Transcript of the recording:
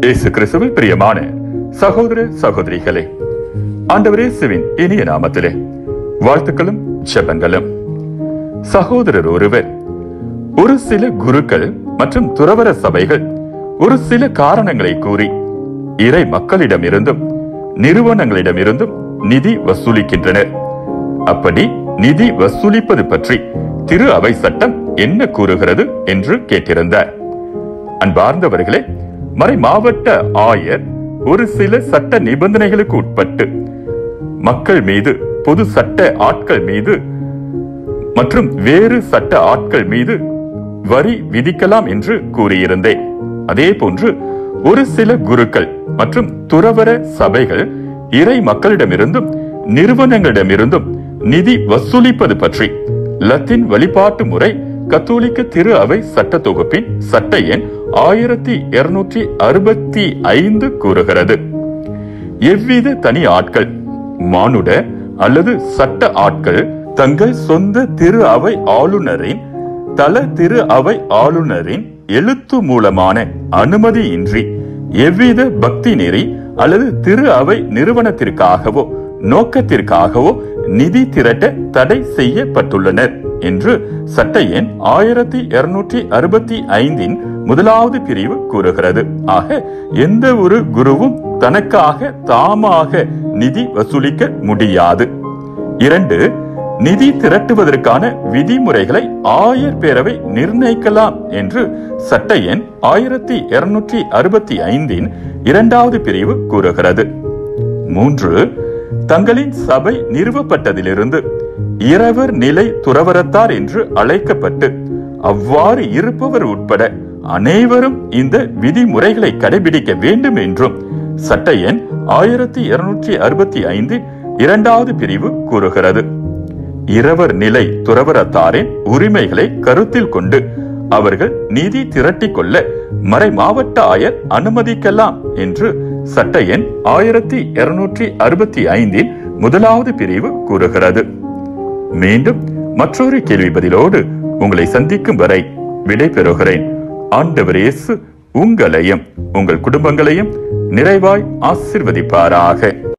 இயேசு கிறிஸ்துவில் பிரியமான சகோதர சகோதரிகளே ஆண்டவர் இயேசுவின் இனிய நாமத்திலே வாழ்த்துக்களும் ஜெபங்களும் சகோதரர் ஒருவர் ஒரு சில குருக்கள் மற்றும் துறவர சபைகள் ஒரு சில காரணங்களை கூறி இறை மக்களிடமிருந்தும் நிறுவனங்களிடமிருந்தும் நிதி வசூலிக்கின்றனர் அப்படி நிதி வசூலிப்பது பற்றி திரு அவை சட்டம் என்ன கூறுகிறது என்று கேட்டிருந்தார் அன்பார்ந்தவர்களே மறை மாவட்ட ஆயர் ஒரு சில சட்ட நிபந்தனைகளுக்கு உட்பட்டு மக்கள் மீது பொது சட்ட ஆட்கள் மீது மற்றும் வேறு சட்ட ஆட்கள் மீது வரி விதிக்கலாம் என்று கூறியிருந்தேன் அதே போன்று ஒரு சில குருக்கள் மற்றும் துறவர சபைகள் இறை மக்களிடமிருந்தும் நிறுவனங்களிடமிருந்தும் நிதி வசூலிப்பது பற்றி லத்தீன் வழிபாட்டு முறை கத்தோலிக்க திரு அவை சட்ட தொகுப்பின் சட்ட எண் ஆயிரத்தி இருநூற்றி அறுபத்தி ஐந்து கூறுகிறது எவ்வித தனி ஆட்கள் மானுட அல்லது சட்ட ஆட்கள் தங்கள் சொந்த திரு அவை ஆளுநரின் தல திரு அவை ஆளுநரின் எழுத்து மூலமான அனுமதியின்றி எவ்வித பக்தி நெறி அல்லது திரு அவை நிறுவனத்திற்காகவோ நோக்கத்திற்காகவோ நிதி திரட்ட தடை செய்யப்பட்டுள்ளனர் என்று சட்ட எண் ஆயிரத்தி இருநூற்றி அறுபத்தி ஐந்தின் முதலாவது பிரிவு கூறுகிறது ஆக எந்த ஒரு குருவும் தனக்காக தாமாக நிதி வசூலிக்க முடியாது இரண்டு நிதி திரட்டுவதற்கான விதிமுறைகளை ஆயர் பேரவை நிர்ணயிக்கலாம் என்று சட்ட எண் ஆயிரத்தி இருநூற்றி அறுபத்தி ஐந்தின் இரண்டாவது பிரிவு கூறுகிறது மூன்று தங்களின் சபை நிறுவப்பட்டதிலிருந்து இரவர் நிலை துறவரத்தார் என்று அழைக்கப்பட்டு அவ்வாறு இருப்பவர் உட்பட அனைவரும் இந்த விதிமுறைகளை கடைபிடிக்க வேண்டும் என்றும் சட்ட எண் ஆயிரத்தி இருநூற்றி அறுபத்தி ஐந்து இரண்டாவது பிரிவு கூறுகிறது இரவர் நிலை துறவரத்தாரின் உரிமைகளை கருத்தில் கொண்டு அவர்கள் நிதி திரட்டிக் கொள்ள மறை மாவட்ட ஆயர் அனுமதிக்கலாம் என்று சட்ட எண் ஆயிரத்தி இருநூற்றி அறுபத்தி ஐந்தில் முதலாவது பிரிவு கூறுகிறது மீண்டும் மற்றொரு கேள்வி பதிலோடு உங்களை சந்திக்கும் வரை விடை பெறுகிறேன் ஆண்டவர் இயேசு உங்களையும் உங்கள் குடும்பங்களையும் நிறைவாய் ஆசிர்வதிப்பாராக